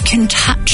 can touch.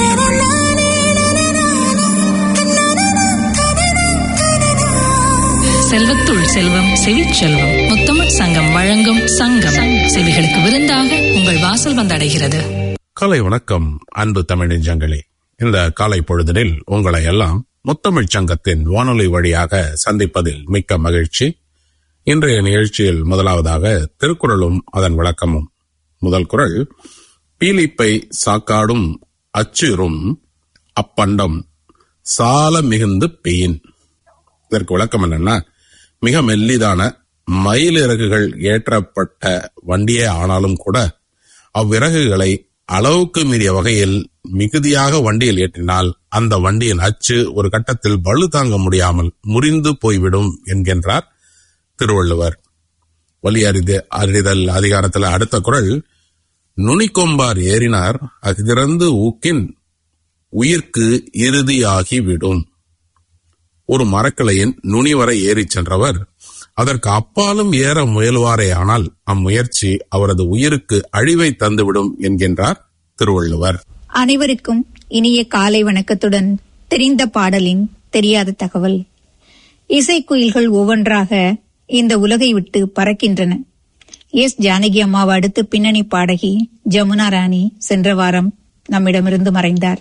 செல்வத்துள் செல்வம் செவிச்செல்வம் முத்தமிழ் சங்கம் வழங்கும் சங்கம் செவிகளுக்கு விருந்தாக உங்கள் வாசல் வந்தடைகிறது காலை வணக்கம் அன்பு தமிழ் நெஞ்சங்களே இந்த காலை பொழுதினில் உங்களை எல்லாம் முத்தமிழ்ச் சங்கத்தின் வானொலி வழியாக சந்திப்பதில் மிக்க மகிழ்ச்சி இன்றைய நிகழ்ச்சியில் முதலாவதாக திருக்குறளும் அதன் விளக்கமும் முதல் குறள் பீலிப்பை சாக்காடும் அச்சுறும் அப்பண்டம் சால மிகுந்து பெயின் இதற்கு விளக்கம் என்னன்னா மிக மெல்லிதான மயிலிறகுகள் ஏற்றப்பட்ட வண்டியே ஆனாலும் கூட அவ்விறகுகளை அளவுக்கு மீறிய வகையில் மிகுதியாக வண்டியில் ஏற்றினால் அந்த வண்டியின் அச்சு ஒரு கட்டத்தில் பளு தாங்க முடியாமல் முறிந்து போய்விடும் என்கின்றார் திருவள்ளுவர் வலி அறிது அறிதல் அதிகாரத்தில் அடுத்த குரல் நுனிக்கொம்பார் ஏறினார் அஃதிறந்து ஊக்கின் உயிர்க்கு இறுதியாகிவிடும் ஒரு மரக்கிளையின் நுனி வரை ஏறிச் சென்றவர் அதற்கு அப்பாலும் ஏற முயல்வாரே ஆனால் அம்முயற்சி அவரது உயிருக்கு அழிவை தந்துவிடும் என்கின்றார் திருவள்ளுவர் அனைவருக்கும் இனிய காலை வணக்கத்துடன் தெரிந்த பாடலின் தெரியாத தகவல் இசைக்குயில்கள் ஒவ்வொன்றாக இந்த உலகை விட்டு பறக்கின்றன எஸ் ஜானகி அம்மாவை அடுத்து பின்னணி பாடகி ஜமுனா ராணி சென்ற வாரம் நம்மிடமிருந்து மறைந்தார்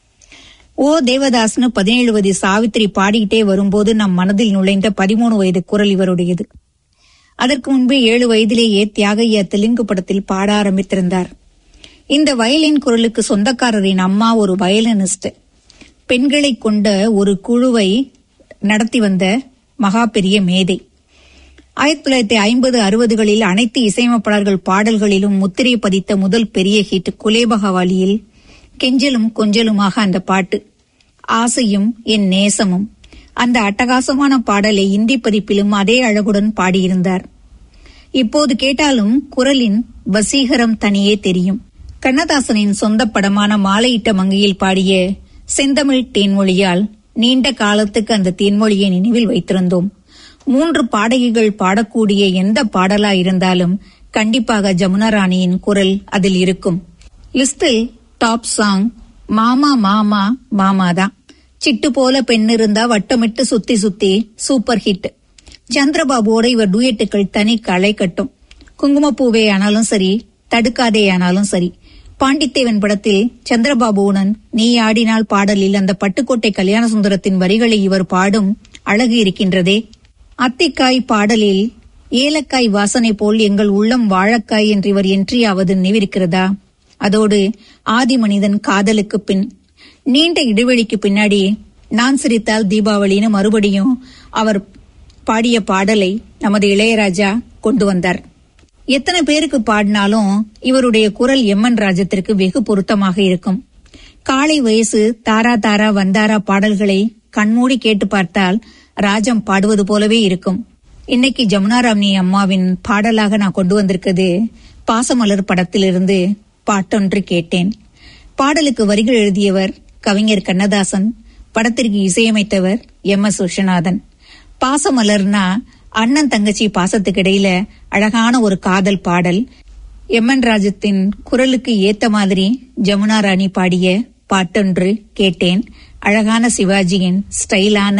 ஓ தேவதாஸ்னு பதினேழு வயது சாவித்திரி பாடிக்கிட்டே வரும்போது நம் மனதில் நுழைந்த பதிமூணு வயது குரல் இவருடையது அதற்கு முன்பே ஏழு வயதிலேயே தியாகையா தெலுங்கு படத்தில் பாட ஆரம்பித்திருந்தார் இந்த வயலின் குரலுக்கு சொந்தக்காரரின் அம்மா ஒரு வயலினிஸ்ட் பெண்களை கொண்ட ஒரு குழுவை நடத்தி வந்த மகா பெரிய மேதை ஆயிரத்தி தொள்ளாயிரத்தி ஐம்பது அறுபதுகளில் அனைத்து இசையமைப்பாளர்கள் பாடல்களிலும் முத்திரை பதித்த முதல் பெரிய ஹிட் குலேபகவாலியில் கெஞ்சலும் கொஞ்சலுமாக அந்த பாட்டு ஆசையும் என் நேசமும் அந்த அட்டகாசமான பாடலை இந்தி பதிப்பிலும் அதே அழகுடன் பாடியிருந்தார் இப்போது கேட்டாலும் குரலின் வசீகரம் தனியே தெரியும் கண்ணதாசனின் சொந்த படமான மாலையிட்ட மங்கையில் பாடிய செந்தமிழ் தேன்மொழியால் நீண்ட காலத்துக்கு அந்த தேன்மொழியை நினைவில் வைத்திருந்தோம் மூன்று பாடகிகள் பாடக்கூடிய எந்த பாடலா இருந்தாலும் கண்டிப்பாக ஜமுனா ராணியின் குரல் அதில் இருக்கும் லிஸ்டில் டாப் சாங் மாமா மாமா மாமா தான் சிட்டு போல பெண் இருந்தா வட்டமிட்டு சுத்தி சுத்தி சூப்பர் ஹிட் சந்திரபாபுவோட இவர் டூயட்டுகள் தனி களை கட்டும் குங்குமப்பூவே ஆனாலும் சரி தடுக்காதே ஆனாலும் சரி பாண்டித்தேவன் படத்தில் சந்திரபாபுவுடன் நீ ஆடினால் பாடலில் அந்த பட்டுக்கோட்டை கல்யாண சுந்தரத்தின் வரிகளை இவர் பாடும் அழகு இருக்கின்றதே அத்திக்காய் பாடலில் ஏலக்காய் வாசனை போல் எங்கள் உள்ளம் வாழக்காய் என்று இவர் என்றியாவது நினைவிருக்கிறதா அதோடு ஆதி மனிதன் காதலுக்கு பின் நீண்ட இடைவெளிக்கு பின்னாடி நான் சிரித்தால் தீபாவளின்னு மறுபடியும் அவர் பாடிய பாடலை நமது இளையராஜா கொண்டு வந்தார் எத்தனை பேருக்கு பாடினாலும் இவருடைய குரல் எம்என் ராஜத்திற்கு வெகு பொருத்தமாக இருக்கும் காலை வயசு தாரா தாரா வந்தாரா பாடல்களை கண்மூடி கேட்டு பார்த்தால் ராஜம் பாடுவது போலவே இருக்கும் இன்னைக்கு ஜமுனா ராமி அம்மாவின் பாடலாக நான் கொண்டு வந்திருக்கிறது பாசமலர் படத்திலிருந்து பாட்டொன்று கேட்டேன் பாடலுக்கு வரிகள் எழுதியவர் கவிஞர் கண்ணதாசன் படத்திற்கு இசையமைத்தவர் எம் எஸ் விஸ்வநாதன் பாசமலர்னா அண்ணன் தங்கச்சி பாசத்துக்கு இடையில அழகான ஒரு காதல் பாடல் எம் என் ராஜத்தின் குரலுக்கு ஏத்த மாதிரி ஜமுனா ராணி பாடிய பாட்டொன்று கேட்டேன் அழகான சிவாஜியின் ஸ்டைலான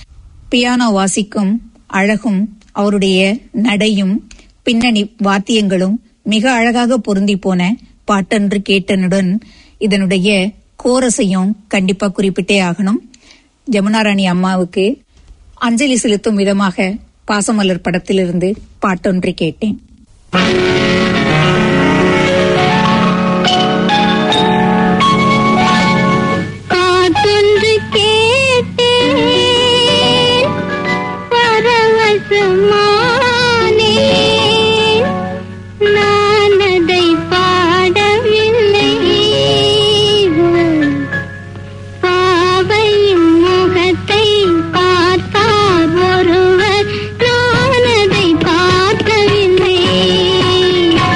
பியானோ வாசிக்கும் அழகும் அவருடைய நடையும் பின்னணி வாத்தியங்களும் மிக அழகாக பொருந்தி போன பாட்டொன்று கேட்டனுடன் இதனுடைய கோரஸையும் கண்டிப்பா குறிப்பிட்டே ஆகணும் ஜமுனா ராணி அம்மாவுக்கு அஞ்சலி செலுத்தும் விதமாக பாசமலர் படத்திலிருந்து பாட்டொன்று கேட்டேன் காற்றொன்று கேட்டேன் பரவசமானேன் நான் அதை பாடவில்லை பாவையும் முகத்தை பார்த்தார் ஒருவர் நான் அதை பார்க்கவில்லை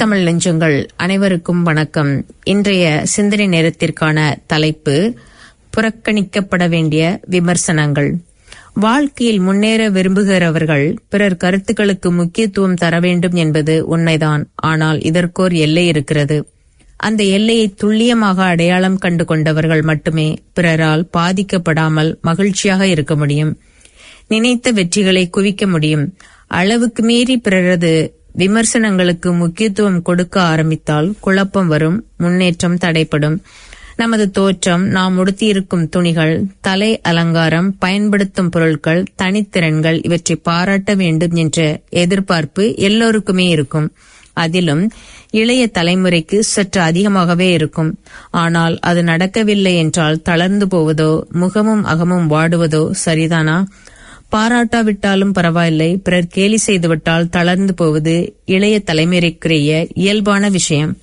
முத்தமிழ் நெஞ்சங்கள் அனைவருக்கும் வணக்கம் இன்றைய சிந்தனை நேரத்திற்கான தலைப்பு புறக்கணிக்கப்பட வேண்டிய விமர்சனங்கள் வாழ்க்கையில் முன்னேற விரும்புகிறவர்கள் பிறர் கருத்துக்களுக்கு முக்கியத்துவம் தர வேண்டும் என்பது உண்மைதான் ஆனால் இதற்கோர் எல்லை இருக்கிறது அந்த எல்லையை துல்லியமாக அடையாளம் கண்டு கொண்டவர்கள் மட்டுமே பிறரால் பாதிக்கப்படாமல் மகிழ்ச்சியாக இருக்க முடியும் நினைத்த வெற்றிகளை குவிக்க முடியும் அளவுக்கு மீறி பிறரது விமர்சனங்களுக்கு முக்கியத்துவம் கொடுக்க ஆரம்பித்தால் குழப்பம் வரும் முன்னேற்றம் தடைப்படும் நமது தோற்றம் நாம் உடுத்தியிருக்கும் துணிகள் தலை அலங்காரம் பயன்படுத்தும் பொருட்கள் தனித்திறன்கள் இவற்றை பாராட்ட வேண்டும் என்ற எதிர்பார்ப்பு எல்லோருக்குமே இருக்கும் அதிலும் இளைய தலைமுறைக்கு சற்று அதிகமாகவே இருக்கும் ஆனால் அது நடக்கவில்லை என்றால் தளர்ந்து போவதோ முகமும் அகமும் வாடுவதோ சரிதானா பாராட்டாவிட்டாலும் பரவாயில்லை பிறர் கேலி செய்துவிட்டால் தளர்ந்து போவது இளைய தலைமுறைக்குரிய இயல்பான விஷயம்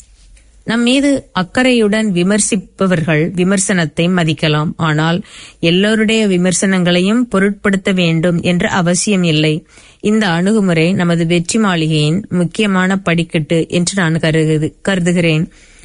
நம் மீது அக்கறையுடன் விமர்சிப்பவர்கள் விமர்சனத்தை மதிக்கலாம் ஆனால் எல்லோருடைய விமர்சனங்களையும் பொருட்படுத்த வேண்டும் என்ற அவசியம் இல்லை இந்த அணுகுமுறை நமது வெற்றி மாளிகையின் முக்கியமான படிக்கட்டு என்று நான் கருது- கருதுகிறேன்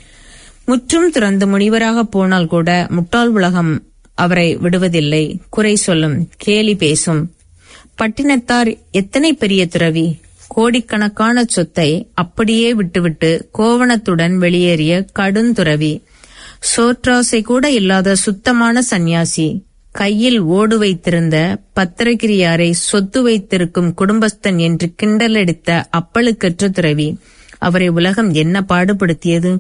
முற்றும் துறந்து முனிவராக போனால் கூட முட்டாள் உலகம் அவரை விடுவதில்லை குறை சொல்லும் கேலி பேசும் பட்டினத்தார் எத்தனை பெரிய துறவி கோடிக்கணக்கான சொத்தை அப்படியே விட்டுவிட்டு கோவணத்துடன் வெளியேறிய கடுந்துறவி சோற்றாசை கூட இல்லாத சுத்தமான சந்நியாசி கையில் ஓடு வைத்திருந்த பத்திரகிரியாரை சொத்து வைத்திருக்கும் குடும்பஸ்தன் என்று கிண்டலடித்த அப்பழுக்கற்ற துறவி அவரை உலகம் என்ன பாடுபடுத்தியது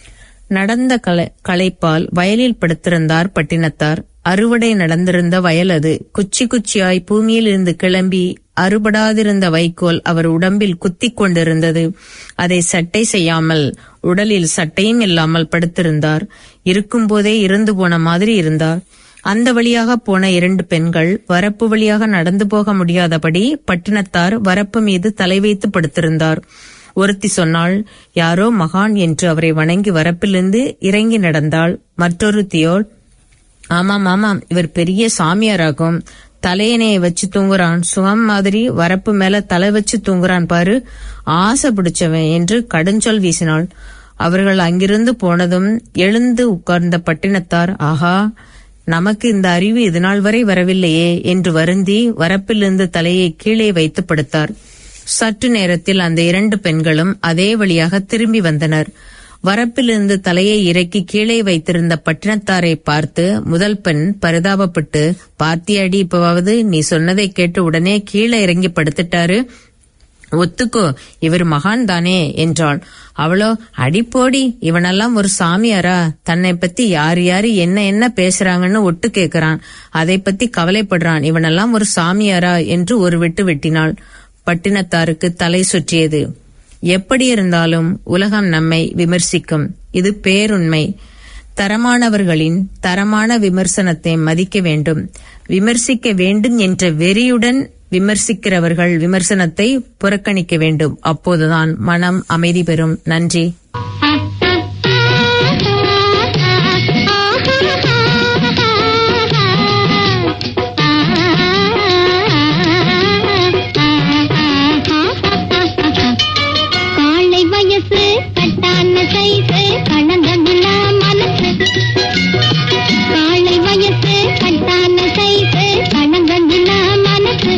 நடந்த கலை களைப்பால் வயலில் படுத்திருந்தார் பட்டினத்தார் அறுவடை நடந்திருந்த வயல் அது குச்சி குச்சியாய் பூமியில் இருந்து கிளம்பி அறுபடாதிருந்த வைக்கோல் அவர் உடம்பில் குத்திக் கொண்டிருந்தது அதை சட்டை செய்யாமல் உடலில் சட்டையும் இல்லாமல் படுத்திருந்தார் இருக்கும்போதே இறந்து போன மாதிரி இருந்தார் அந்த வழியாக போன இரண்டு பெண்கள் வரப்பு வழியாக நடந்து போக முடியாதபடி பட்டினத்தார் வரப்பு மீது தலை வைத்து படுத்திருந்தார் ஒருத்தி சொன்னாள் யாரோ மகான் என்று அவரை வணங்கி வரப்பிலிருந்து இறங்கி நடந்தாள் மற்றொருத்தியோ ஆமாம் ஆமாம் இவர் பெரிய சாமியாராகும் தலையணையை வச்சு தூங்குறான் சுகம் மாதிரி வரப்பு மேல தலை வச்சு தூங்குறான் பாரு ஆசை பிடிச்சவன் என்று கடுஞ்சொல் வீசினாள் அவர்கள் அங்கிருந்து போனதும் எழுந்து உட்கார்ந்த பட்டினத்தார் ஆஹா நமக்கு இந்த அறிவு இதுநாள் வரை வரவில்லையே என்று வருந்தி வரப்பிலிருந்து தலையை கீழே வைத்து படுத்தார் சற்று நேரத்தில் அந்த இரண்டு பெண்களும் அதே வழியாக திரும்பி வந்தனர் வரப்பிலிருந்து தலையை இறக்கி கீழே வைத்திருந்த பட்டினத்தாரை பார்த்து முதல் பெண் பரிதாபப்பட்டு பார்த்தியாடி இப்பவாவது நீ சொன்னதை கேட்டு உடனே கீழே இறங்கி படுத்துட்டாரு ஒத்துக்கோ இவர் மகான் தானே என்றாள் அவளோ அடிப்போடி இவனெல்லாம் ஒரு சாமியாரா தன்னை பத்தி யார் யாரு என்ன என்ன பேசுறாங்கன்னு ஒட்டு கேக்குறான் அதை பத்தி கவலைப்படுறான் இவனெல்லாம் ஒரு சாமியாரா என்று ஒரு வெட்டு வெட்டினாள் பட்டினத்தாருக்கு தலை சுற்றியது எப்படி இருந்தாலும் உலகம் நம்மை விமர்சிக்கும் இது பேருண்மை தரமானவர்களின் தரமான விமர்சனத்தை மதிக்க வேண்டும் விமர்சிக்க வேண்டும் என்ற வெறியுடன் விமர்சிக்கிறவர்கள் விமர்சனத்தை புறக்கணிக்க வேண்டும் அப்போதுதான் மனம் அமைதி பெறும் நன்றி காலை வயசு கட்டான சைசு கணங்கமில்லா மனசு காலை வயசு கட்டான சைசு கணங்கமில்லா மனசு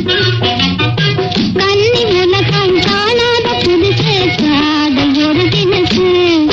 கன்னி உலகம் காணாத புதுசு காதல் ஒரு தினசு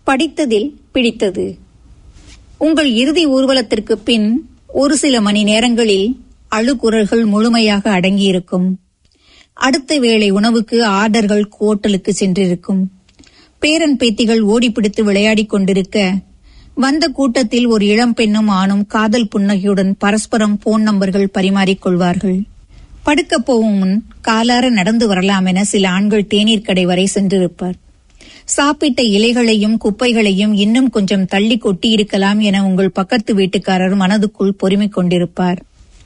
படித்ததில் பிடித்தது உங்கள் இறுதி ஊர்வலத்திற்கு பின் ஒரு சில மணி நேரங்களில் அழுகுரல்கள் முழுமையாக அடங்கியிருக்கும் அடுத்த வேளை உணவுக்கு ஆர்டர்கள் கோட்டலுக்கு சென்றிருக்கும் பேரன் பேத்திகள் ஓடிப்பிடித்து விளையாடிக் கொண்டிருக்க வந்த கூட்டத்தில் ஒரு இளம் பெண்ணும் ஆணும் காதல் புன்னகையுடன் பரஸ்பரம் போன் நம்பர்கள் பரிமாறிக் கொள்வார்கள் படுக்கப் போகும் முன் காலார நடந்து வரலாம் என சில ஆண்கள் தேநீர் கடை வரை சென்றிருப்பார் சாப்பிட்ட இலைகளையும் குப்பைகளையும் இன்னும் கொஞ்சம் தள்ளி கொட்டியிருக்கலாம் என உங்கள் பக்கத்து வீட்டுக்காரர் மனதுக்குள் பொறுமிக் கொண்டிருப்பார்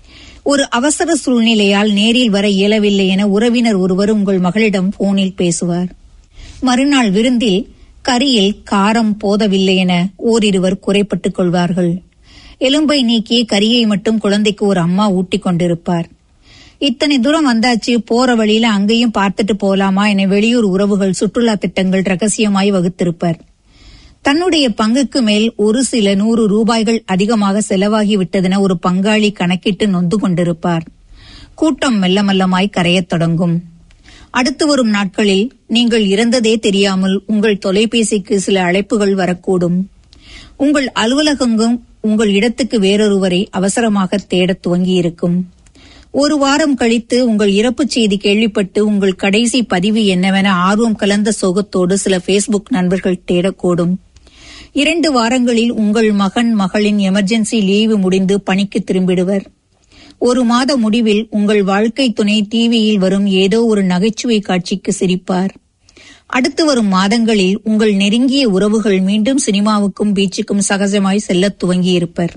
ஒரு அவசர சூழ்நிலையால் நேரில் வர இயலவில்லை என உறவினர் ஒருவர் உங்கள் மகளிடம் போனில் பேசுவார் மறுநாள் விருந்தில் கரியில் காரம் போதவில்லை என ஓரிருவர் குறைப்பட்டுக் கொள்வார்கள் எலும்பை நீக்கி கரியை மட்டும் குழந்தைக்கு ஒரு அம்மா ஊட்டிக் கொண்டிருப்பார் இத்தனை தூரம் வந்தாச்சு போற வழியில அங்கேயும் பார்த்துட்டு போலாமா என வெளியூர் உறவுகள் சுற்றுலா திட்டங்கள் ரகசியமாய் வகுத்திருப்பர் தன்னுடைய பங்குக்கு மேல் ஒரு சில நூறு ரூபாய்கள் அதிகமாக செலவாகி விட்டதென ஒரு பங்காளி கணக்கிட்டு நொந்து கொண்டிருப்பார் கூட்டம் மெல்ல மெல்லமாய் கரையத் தொடங்கும் அடுத்து வரும் நாட்களில் நீங்கள் இறந்ததே தெரியாமல் உங்கள் தொலைபேசிக்கு சில அழைப்புகள் வரக்கூடும் உங்கள் அலுவலகங்கும் உங்கள் இடத்துக்கு வேறொருவரை அவசரமாக தேடத் துவங்கியிருக்கும் ஒரு வாரம் கழித்து உங்கள் இறப்புச் செய்தி கேள்விப்பட்டு உங்கள் கடைசி பதிவு என்னவென ஆர்வம் கலந்த சோகத்தோடு சில ஃபேஸ்புக் நண்பர்கள் தேடக்கூடும் இரண்டு வாரங்களில் உங்கள் மகன் மகளின் எமர்ஜென்சி லீவு முடிந்து பணிக்கு திரும்பிடுவர் ஒரு மாத முடிவில் உங்கள் வாழ்க்கை துணை டிவியில் வரும் ஏதோ ஒரு நகைச்சுவை காட்சிக்கு சிரிப்பார் அடுத்து வரும் மாதங்களில் உங்கள் நெருங்கிய உறவுகள் மீண்டும் சினிமாவுக்கும் பீச்சுக்கும் சகஜமாய் செல்லத் துவங்கியிருப்பர்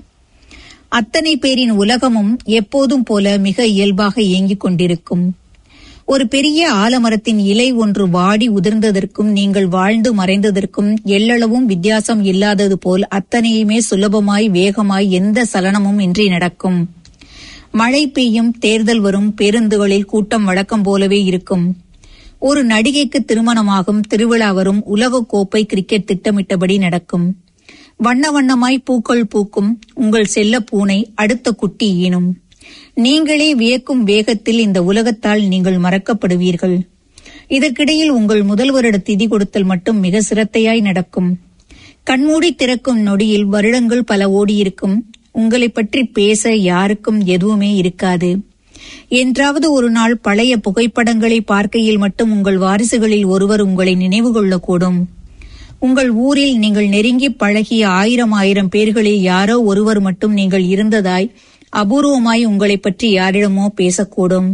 அத்தனை பேரின் உலகமும் எப்போதும் போல மிக இயல்பாக இயங்கிக் கொண்டிருக்கும் ஒரு பெரிய ஆலமரத்தின் இலை ஒன்று வாடி உதிர்ந்ததற்கும் நீங்கள் வாழ்ந்து மறைந்ததற்கும் எள்ளளவும் வித்தியாசம் இல்லாதது போல் அத்தனையுமே சுலபமாய் வேகமாய் எந்த சலனமும் இன்றி நடக்கும் மழை பெய்யும் தேர்தல் வரும் பேருந்துகளில் கூட்டம் வழக்கம் போலவே இருக்கும் ஒரு நடிகைக்கு திருமணமாகும் திருவிழா வரும் உலக கோப்பை கிரிக்கெட் திட்டமிட்டபடி நடக்கும் வண்ண வண்ணமாய் பூக்கள் பூக்கும் உங்கள் செல்ல பூனை அடுத்த குட்டி ஈனும் நீங்களே வியக்கும் வேகத்தில் இந்த உலகத்தால் நீங்கள் மறக்கப்படுவீர்கள் இதற்கிடையில் உங்கள் முதல் வருட திதி கொடுத்தல் மட்டும் மிக சிரத்தையாய் நடக்கும் கண்மூடி திறக்கும் நொடியில் வருடங்கள் பல ஓடியிருக்கும் உங்களை பற்றி பேச யாருக்கும் எதுவுமே இருக்காது என்றாவது ஒரு நாள் பழைய புகைப்படங்களை பார்க்கையில் மட்டும் உங்கள் வாரிசுகளில் ஒருவர் உங்களை நினைவு கொள்ளக்கூடும் உங்கள் ஊரில் நீங்கள் நெருங்கி பழகிய ஆயிரம் ஆயிரம் பேர்களில் யாரோ ஒருவர் மட்டும் நீங்கள் இருந்ததாய் அபூர்வமாய் உங்களை பற்றி யாரிடமோ பேசக்கூடும்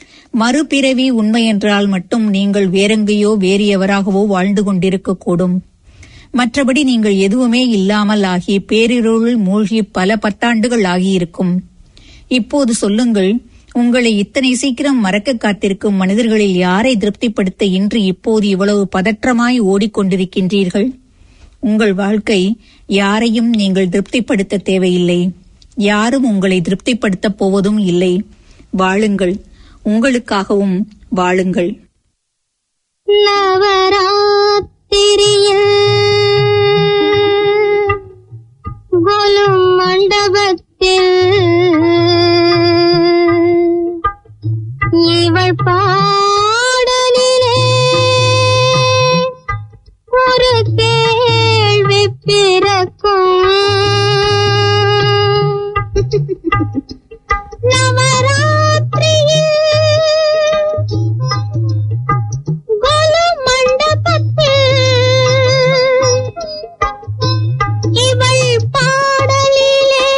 மறுபிறவி உண்மை என்றால் மட்டும் நீங்கள் வேறெங்கேயோ வேறு எவராகவோ வாழ்ந்து கொண்டிருக்கக்கூடும் மற்றபடி நீங்கள் எதுவுமே இல்லாமல் ஆகி பேரிருள் மூழ்கி பல பத்தாண்டுகள் ஆகியிருக்கும் இப்போது சொல்லுங்கள் உங்களை இத்தனை சீக்கிரம் மறக்க காத்திருக்கும் மனிதர்களில் யாரை திருப்திப்படுத்த இன்று இப்போது இவ்வளவு பதற்றமாய் ஓடிக்கொண்டிருக்கின்றீர்கள் உங்கள் வாழ்க்கை யாரையும் நீங்கள் திருப்திப்படுத்த தேவையில்லை யாரும் உங்களை திருப்திப்படுத்தப் போவதும் இல்லை வாழுங்கள் உங்களுக்காகவும் வாழுங்கள் நவராத்திரியில் கொலும் மண்டபத்தில் இவள் பாடலிலே ஒரு கேள்வி பிறக்கும் நவராத்திரியில் கொலு மண்டபத்தில் இவள் பாடலிலே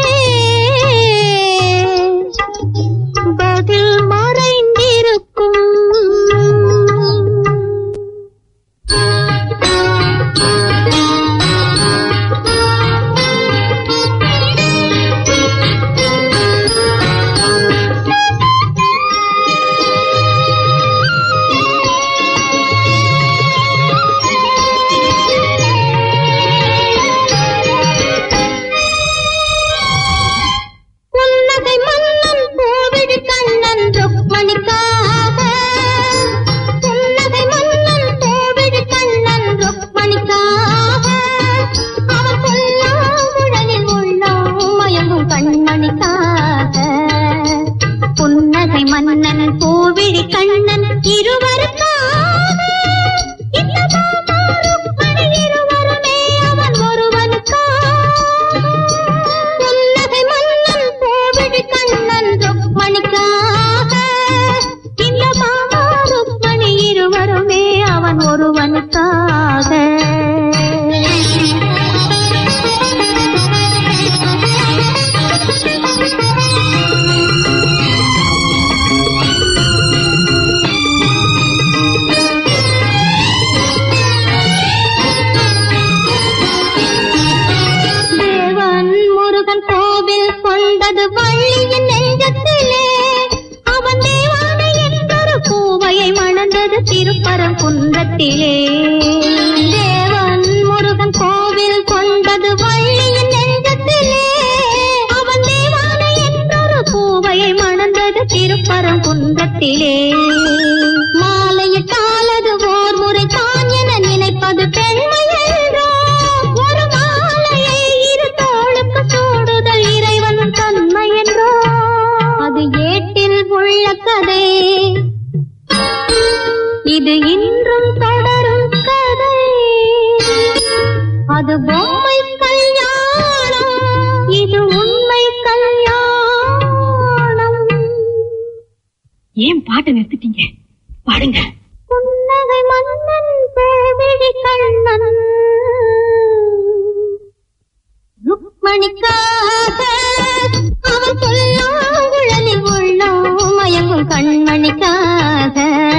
பதில் மறைந்திருக்கும் மணந்தது திருப்பரங்குன்றத்திலே தேவன் முருகன் கோவில் கொண்டது வள்ளியின் நெஞ்சத்திலே அவன் தேவானை என்றொரு பூவையை மணந்தது திருப்பரங்குன்றத்திலே மாலையிட்டாலது ஓர் முறை தான் என நினைப்பது பெண்மை என்றோ ஒரு மாலையை இரு தோளுக்கு சூடுதல் இறைவன் தன்மை என்றோ அது ஏட்டில் உள்ள கதை இது இன்றும் தொடரும் கதை அது பொம்மை கல்யாணம் இது உண்மை கல்யாணம் ஏன் பாட்டை நிறுத்திட்டீங்க பாடுங்க புன்னகை மன்னன் பூவிழி கண்ணன் ருக்மணிக்காக அவன் சொல்லாங்குழலில் உள்ளோம் மயங்கும் கண்மணிக்காக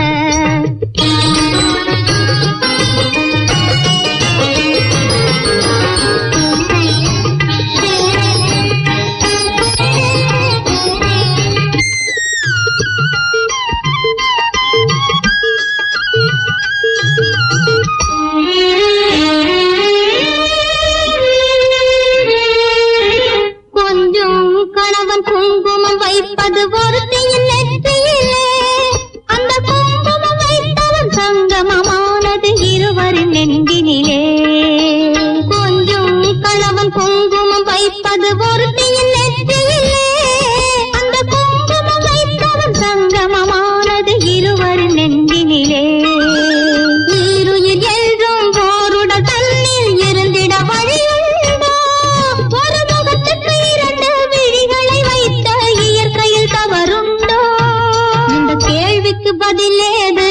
கொஞ்சம் கணவன் குங்குமம் வைப்பது ஒருத்தியின் நெற்றியிலே அந்த குங்குமம் வைத்தவன் சங்கமமானது இருவரின் நெஞ்சினிலே கொஞ்சம் கணவன் குங்குமம் வைப்பது ஒருத்தியின் நெற்றியிலே அந்த குங்குமம் வைத்தவன் சங்கமமானது இருவரின் நெஞ்சினிலே ஈருயிர் என்றும் ஓருடல் தன்னில் இருந்திட வழியுண்டோ ஒரு முகத்துக்கு இரண்டு விழிகளை வைத்த இயற்கையில் தவறுண்டோ இந்த கேள்விக்கு பதிலேது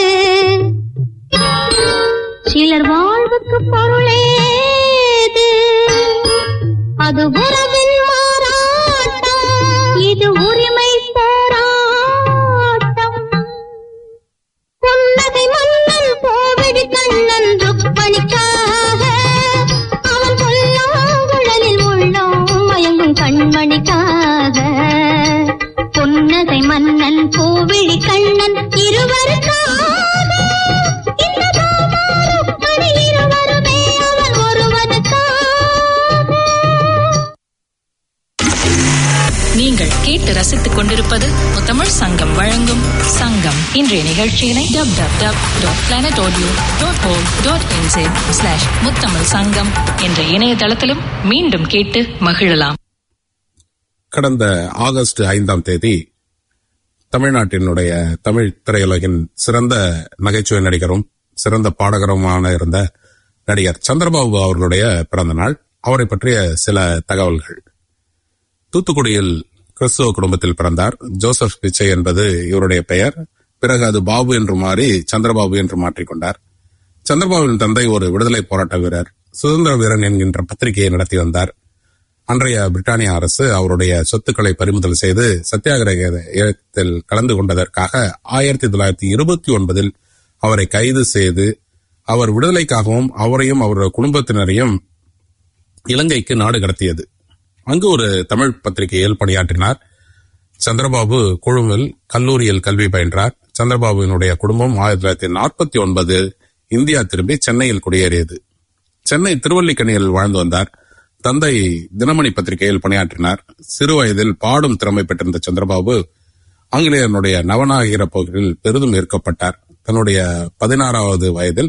சிலர் வாழ்வுக்கு பொருளேது அது உறவின் மாறாட்டம் இது உரிமை போராட்டம் புன்னகை மன்னன் கோவிடி கண்ணன் ருக்மணிக்காக அவன் பொல்லாங்குழலில் உள்ளோம் மயங்கும் கண்மணிக்காக புன்னகை மன்னன் கோவிழி கண்ணன் இருவருக்காக இந்த ருக்மணி இருவருமே அவன் ஒருவனுக்காக நீங்கள் கேட்டு ரசித்துக் கொண்டிருப்பது முத்தமிழ் சங்கம் வழங்கும் சங்கம் இன்றைய நிகழ்ச்சியினை dub dub dub dot planet audio dot O dot in slash Muthamizh Sangam என்ற இணையதளத்திலும் மீண்டும் கேட்டு மகிழலாம் கடந்த ஆகஸ்ட் ஐந்தாம் தேதி தமிழ்நாட்டினுடைய தமிழ் திரையுலகின் சிறந்த நகைச்சுவை நடிகரும் சிறந்த பாடகருமான இருந்த நடிகர் சந்திரபாபு அவர்களுடைய பிறந்த நாள் அவரை பற்றிய சில தகவல்கள் தூத்துக்குடியில் கிறிஸ்துவ குடும்பத்தில் பிறந்தார் ஜோசப் பிச்சை என்பது இவருடைய பெயர் பிறகு அது பாபு என்று மாறி சந்திரபாபு என்று மாற்றிக்கொண்டார் சந்திரபாபுவின் தந்தை ஒரு விடுதலை போராட்ட வீரர் சுதந்திர வீரன் என்கின்ற பத்திரிகையை நடத்தி வந்தார் அன்றைய பிரிட்டானிய அரசு அவருடைய சொத்துக்களை பறிமுதல் செய்து சத்தியாகிரக இயக்கத்தில் கலந்து கொண்டதற்காக ஆயிரத்தி தொள்ளாயிரத்தி இருபத்தி ஒன்பதில் அவரை கைது செய்து அவர் விடுதலைக்காகவும் அவரையும் அவருடைய குடும்பத்தினரையும் இலங்கைக்கு நாடு கடத்தியது அங்கு ஒரு தமிழ் பத்திரிகையில் பணியாற்றினார் சந்திரபாபு குழுவில் கல்லூரியில் கல்வி பயின்றார் சந்திரபாபுவினுடைய குடும்பம் ஆயிரத்தி தொள்ளாயிரத்தி நாற்பத்தி ஒன்பது இந்தியா திரும்பி சென்னையில் குடியேறியது சென்னை திருவல்லிக்கணியில் வாழ்ந்து வந்தார் தந்தை தினமணி பத்திரிகையில் பணியாற்றினார் சிறு வயதில் பாடும் திறமை பெற்றிருந்த சந்திரபாபு ஆங்கிலேயனுடைய நவநாகர போரில் பெரிதும் ஈர்க்கப்பட்டார் தன்னுடைய பதினாறாவது வயதில்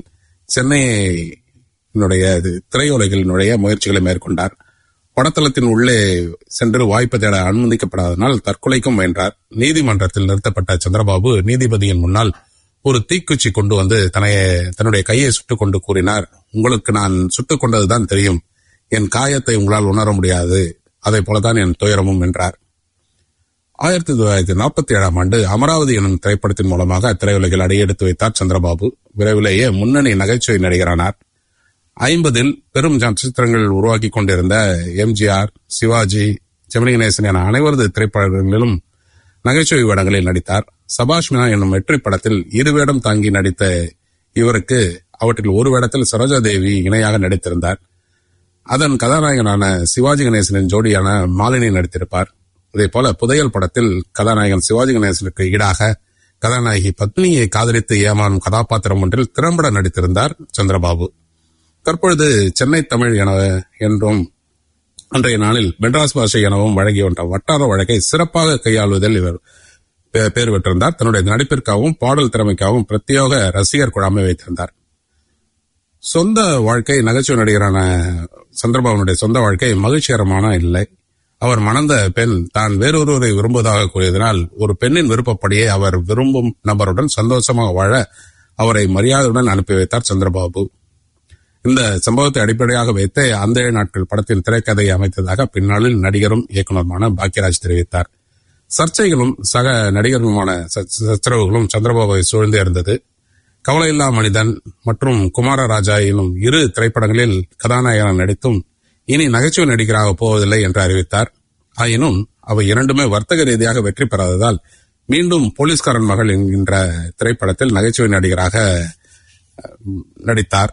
சென்னையினுடைய திரையுலகினுடைய முயற்சிகளை மேற்கொண்டார் படத்தளத்தின் உள்ளே சென்று வாய்ப்பு தேட அனுமதிக்கப்படாதனால் தற்கொலைக்கும் முயன்றார் நீதிமன்றத்தில் நிறுத்தப்பட்ட சந்திரபாபு நீதிபதியின் முன்னால் ஒரு தீக்குச்சி கொண்டு வந்து தன்னை தன்னுடைய கையை சுட்டுக் கொண்டு கூறினார் உங்களுக்கு நான் சுட்டுக் கொண்டதுதான் தெரியும் என் காயத்தை உங்களால் உணர முடியாது அதை போலதான் என் துயரமும் என்றார் ஆயிரத்தி தொள்ளாயிரத்தி நாற்பத்தி ஏழாம் ஆண்டு அமராவதி எனும் திரைப்படத்தின் மூலமாக திரையுலகில் அடியெடுத்து வைத்தார் சந்திரபாபு விரைவிலேயே முன்னணி நகைச்சுவை நடிகரானார் ஐம்பதில் பெரும் நட்சத்திரங்கள் உருவாக்கி கொண்டிருந்த எம்ஜிஆர் சிவாஜி ஜெமினி கணேசன் என அனைவரது திரைப்படங்களிலும் நகைச்சுவை வேடங்களில் நடித்தார் சபாஷ்மினா என்னும் வெற்றி படத்தில் இரு வேடம் தாங்கி நடித்த இவருக்கு அவற்றில் ஒரு வேடத்தில் சரோஜா தேவி இணையாக நடித்திருந்தார் அதன் கதாநாயகனான சிவாஜி கணேசனின் ஜோடியான மாலினி நடித்திருப்பார் இதே போல புதையல் படத்தில் கதாநாயகன் சிவாஜி கணேசனுக்கு ஈடாக கதாநாயகி பத்னியை காதலித்து ஏமாறும் கதாபாத்திரம் ஒன்றில் திறம்பட நடித்திருந்தார் சந்திரபாபு தற்பொழுது சென்னை தமிழ் என என்றும் அன்றைய நாளில் மெட்ராஸ் பாஷை எனவும் வழங்கி வந்த வட்டார வழக்கை சிறப்பாக கையாளுவதில் இவர் பே- பேர் பெற்றிருந்தார் தன்னுடைய நடிப்பிற்காகவும் பாடல் திறமைக்காகவும் பிரத்யேக ரசிகர் குழாமை வைத்திருந்தார் சொந்த வாழ்க்கை நகைச்சுவை நடிகரான சந்திரபாபுனுடைய சொந்த வாழ்க்கை மகிழ்ச்சிகரமான இல்லை அவர் மணந்த பெண் தான் வேறொருவரை விரும்புவதாக கூறியதனால் ஒரு பெண்ணின் விருப்பப்படியே அவர் விரும்பும் நபருடன் சந்தோஷமாக வாழ அவரை மரியாதையுடன் அனுப்பி வைத்தார் சந்திரபாபு இந்த சம்பவத்தை அடிப்படையாக வைத்து அந்த நாட்கள் படத்தின் திரைக்கதையை அமைத்ததாக பின்னாளில் நடிகரும் இயக்குனருமான பாக்யராஜ் தெரிவித்தார் சர்ச்சைகளும் சக நடிகர்களுமான ச- சச்சரவுகளும் சந்திரபாபுவை சூழ்ந்து இருந்தது கவலையில்லா மனிதன் மற்றும் குமாரராஜா எனும் இரு திரைப்படங்களில் கதாநாயகன் நடித்தும் இனி நகைச்சுவை நடிகராக போவதில்லை என்று அறிவித்தார் ஆயினும் அவை இரண்டுமே வர்த்தக ரீதியாக வெற்றி பெறாததால் மீண்டும் போலீஸ்காரன் மகள் என்கின்ற திரைப்படத்தில் நகைச்சுவை நடிகராக அஹ், நடித்தார்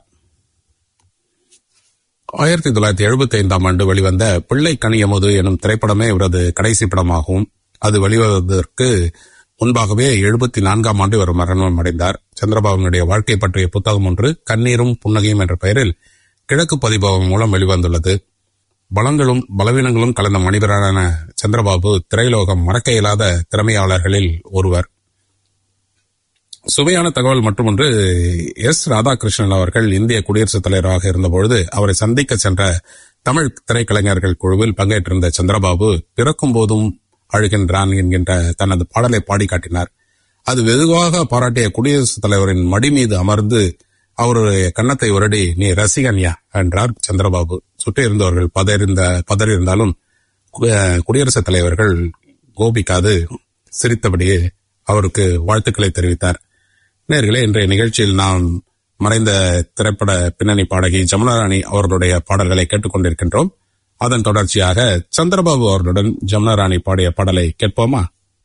ஆயிரத்தி தொள்ளாயிரத்தி எழுபத்தி ஐந்தாம் ஆண்டு வெளிவந்த பிள்ளை கனியமுது எனும் திரைப்படமே இவரது கடைசி படமாகும் அது வெளிவருவதற்கு முன்பாகவே எழுபத்தி நான்காம் ஆண்டு இவர் மரணம் அடைந்தார் சந்திரபாபுனுடைய வாழ்க்கை பற்றிய புத்தகம் ஒன்று கண்ணீரும் புன்னகையும் என்ற பெயரில் கிழக்கு பதிப்பகம் மூலம் வெளிவந்துள்ளது பலங்களும் பலவீனங்களும் கலந்த மனிதரான சந்திரபாபு திரைலோகம் மறக்க இயலாத திறமையாளர்களில் ஒருவர் சுவையான தகவல் மற்றொன்று எஸ் ராதாகிருஷ்ணன் அவர்கள் இந்திய குடியரசுத் தலைவராக இருந்தபொழுது அவரை சந்திக்க சென்ற தமிழ் திரைக்கலைஞர்கள் குழுவில் பங்கேற்றிருந்த சந்திரபாபு பிறக்கும் போதும் அழுகின்றான் என்கின்ற தனது பாடலை பாடி காட்டினார் அது வெகுவாக பாராட்டிய குடியரசுத் தலைவரின் மடி மீது அமர்ந்து அவருடைய கன்னத்தை உரடி நீ ரசிகன்யா என்றார் சந்திரபாபு சுற்றி இருந்தவர்கள் பதறிந்த பதறியிருந்தாலும் கு- குடியரசுத் தலைவர்கள் கோபிக்காது சிரித்தபடியே அவருக்கு வாழ்த்துக்களை தெரிவித்தார் நேர்களே இன்றைய நிகழ்ச்சியில் நாம் மறைந்த திரைப்பட பின்னணி பாடகி ஜமுனாராணி அவர்களுடைய பாடல்களை கேட்டுக்கொண்டிருக்கின்றோம் அதன் தொடர்ச்சியாக சந்திரபாபு அவர்களுடன் ஜமுனாராணி பாடிய பாடலை கேட்போமா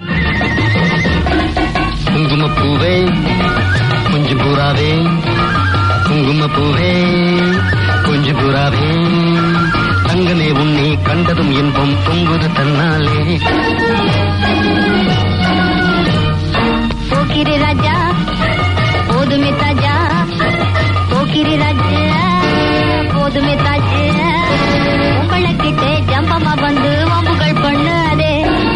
குங்குமப்பூவே கொஞ்சம் புறாவே குங்குமப்பூவே கொஞ்சம் புறாவே தங்கமே உன்னை கண்டதும் இன்பம் பொங்குது தன்னாலே போக்கிரி ராஜா போதுமே தாஜா போக்கிரி ராஜா போதுமே தாஜா உங்களை கிட்டே ஜம்பமா வந்து வம்புகள் பண்ணாதே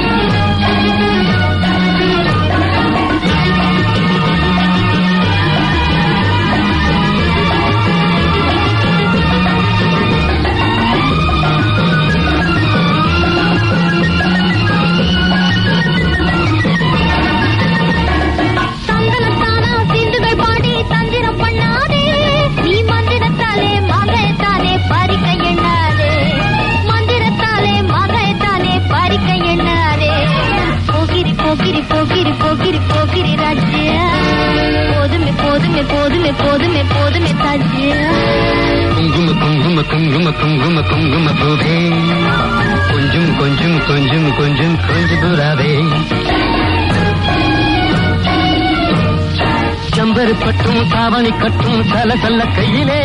சந்தனத்தானா சிந்துகள் பாடி தந்திரம் பண்ணாதே நீ மந்திரத்தாலே மகைத்தானே பறிக்க எண்ணாதே மந்திரத்தாலே மகைத்தானே பறிக்க எண்ணாதே போகிரி போகிரி போகிரி போகிரி போகிரி ராஜ்யா போதுமே போதுமே போதுமே போதுமே போதுமே தாஜ்யா குங்கும குங்கும குங்கும குங்கும குங்கும பூவே கொஞ்சம் கொஞ்சம் கொஞ்சம் கொஞ்சம் கொஞ்சம் புறாவே செம்பரு பட்டும் தாவணி கட்டும் சல சல கையிலே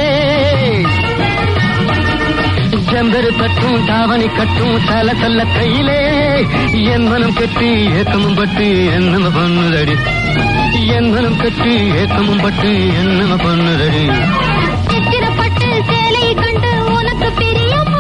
செம்பரு பட்டும் தாவணி கட்டும் சல சல கையிலே என் மனம் கட்டி ஏக்கமும் பட்டு என்னம பண்ணுதடி என் மனம் கட்டி ஏக்கமும் பட்டு என்னம பண்ணுதடி சித்திரப்பட்டு சேலை கண்டு உனக்கு பிரியமா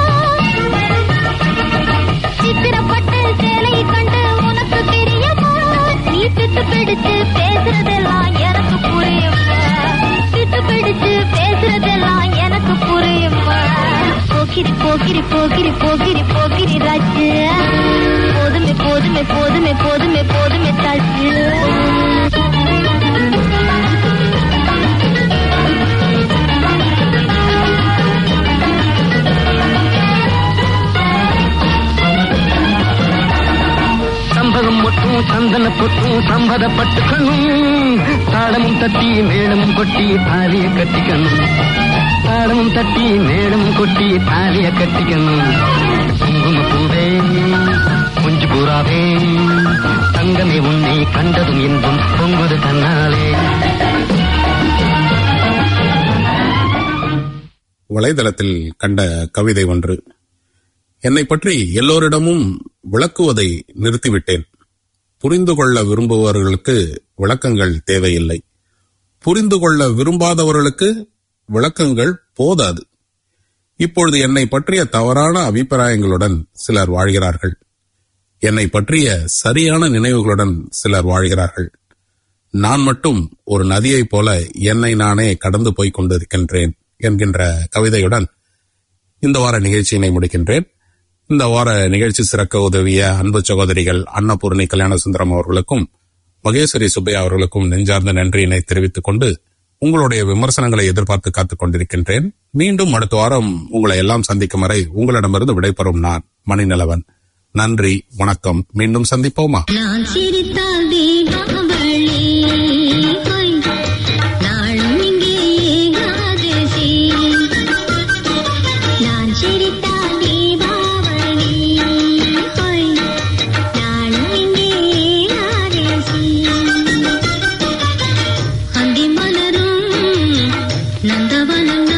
சித்திரப்பட்டு சேலை கண்டு உனக்கு பிரியமா நீ பித்து பிடிச்சு பேசுறதெல்லாம் எனக்கு புரியுமா பித்து பிடிச்சு பேசுறதெல்லாம் எனக்கு புரியுமா போக்கிரி போக்கிரி போக்கிரி போக்கிரி போக்கிரி ராஜு போதுமே போதுமே போதுமே போதுமே போதுமே தாஜு சம்பகம் மொட்டும் சந்தன பொட்டும் சம்பதப்பட்டு கண்ணும் தாளமும் தட்டி மேளமும் கொட்டி தாலிய கட்டிக்கணும் தாளமும் தட்டி மேளமும் கொட்டி தாலிய கட்டிக்கணும் குங்கும பூவே குஞ்சு பூராவே தங்கமே உன்னை கண்டதும் இன்பம் பொங்குது தன்னாலே வலைதளத்தில் கண்ட கவிதை ஒன்று என்னை பற்றி எல்லோரிடமும் விளக்குவதை நிறுத்திவிட்டேன் புரிந்து கொள்ள விரும்புபவர்களுக்கு விளக்கங்கள் தேவையில்லை புரிந்து கொள்ள விரும்பாதவர்களுக்கு விளக்கங்கள் போதாது இப்பொழுது என்னை பற்றிய தவறான அபிப்பிராயங்களுடன் சிலர் வாழ்கிறார்கள் என்னை பற்றிய சரியான நினைவுகளுடன் சிலர் வாழ்கிறார்கள் நான் மட்டும் ஒரு நதியைப் போல என்னை நானே கடந்து போய்க் கொண்டிருக்கின்றேன் என்கின்ற கவிதையுடன் இந்த வார நிகழ்ச்சியினை முடிக்கின்றேன் இந்த வார நிகழ்ச்சி சிறக்க உதவிய அன்பு சகோதரிகள் அன்னபூர்ணி கல்யாணசுந்தரம் அவர்களுக்கும் மகேஸ்வரி சுப்பையா அவர்களுக்கும் நெஞ்சார்ந்த நன்றியினை தெரிவித்துக் கொண்டு உங்களுடைய விமர்சனங்களை எதிர்பார்த்து காத்துக் கொண்டிருக்கின்றேன் மீண்டும் அடுத்த வாரம் உங்களை எல்லாம் சந்திக்கும் வரை உங்களிடமிருந்து விடைபெறும் நான் மணிநிலவன் நன்றி வணக்கம் மீண்டும் சந்திப்போமா நான் சிரித்தால் தீபாவளி ஹொய். நாளும் இங்கே ஏகாதசி நான் சிரித்தால் தீபாவளி ஹொய். நாளும் இங்கே ஏகாதசி அந்தி மலரும் நந்தவனம்